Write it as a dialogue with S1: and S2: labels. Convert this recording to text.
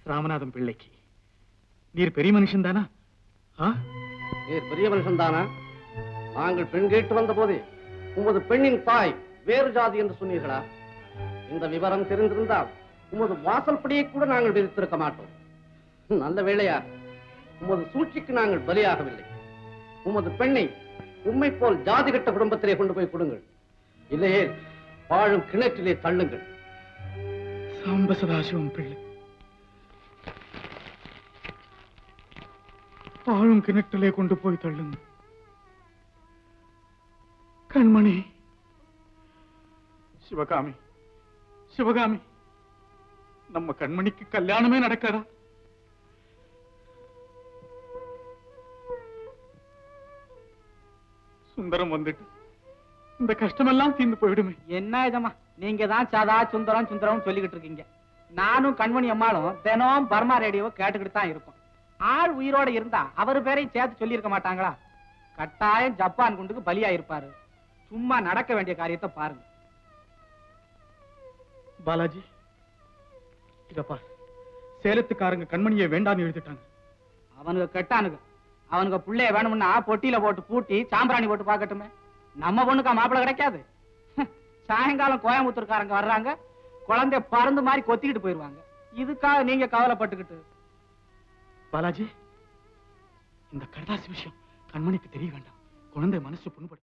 S1: ராமநாதன் பிள்ளைக்கு நீர் பெரிய மனுஷன் தானா
S2: நீர் பெரிய மனுஷன் தானா நாங்கள் பெண் கேட்டு வந்த போதே உமது பெண்ணின் தாய் வேறு ஜாதி என்று சொன்னீர்களா இந்த விவரம் தெரிந்திருந்தால் உமது வாசல்படியை கூட நாங்கள் விதித்திருக்க மாட்டோம் நல்ல வேளையா உமது சூழ்ச்சிக்கு நாங்கள் பலியாகவில்லை உமது பெண்ணை உம்மை போல் ஜாதி கட்ட குடும்பத்திலே கொண்டு போய் கொடுங்கள் இல்லையே வாழும் கிணற்றிலே தள்ளுங்கள்
S1: சாம்ப சதாசிவம் பிள்ளை ஆழும் கிணற்றிலே கொண்டு போய் தள்ளுங்க கண்மணி சிவகாமி சிவகாமி நம்ம கண்மணிக்கு கல்யாணமே நடக்காதா சுந்தரம் வந்துட்டு இந்த கஷ்டமெல்லாம் தீர்ந்து போயிடுமே
S3: என்ன இதம்மா நீங்க தான் சதா சுந்தரம் சுந்தரம் சொல்லிக்கிட்டு இருக்கீங்க நானும் கண்மணி அம்மாளும் தினம் பர்மா ரேடியோவை கேட்டுக்கிட்டு தான் இருக்கோம் ஆள் உயிரோட இருந்தா அவர் பேரையும் சேர்த்து சொல்லியிருக்க மாட்டாங்களா கட்டாயம் ஜப்பான் குண்டுக்கு பலியா இருப்பாரு சும்மா நடக்க வேண்டிய காரியத்தை பாருங்க
S1: பாலாஜி இதப்பா சேலத்துக்காரங்க கண்மணியை வேண்டான்னு எழுதிட்டாங்க
S3: அவனுக்கு கெட்டானுங்க அவனுக்கு புள்ளைய வேணும்னா பொட்டியில போட்டு பூட்டி சாம்பிராணி போட்டு பார்க்கட்டுமே நம்ம பொண்ணுக்கா மாப்பிள்ளை கிடைக்காது சாயங்காலம் கோயம்புத்தூர்காரங்க வர்றாங்க குழந்தை பறந்து மாதிரி கொத்திக்கிட்டு போயிருவாங்க இதுக்காக நீங்க கவலைப்பட்டுக்கிட்டு
S1: பாலாஜி இந்த கடதாசி விஷயம் கண்மணிக்கு தெரிய வேண்டாம் குழந்தை மனசு புண்படும்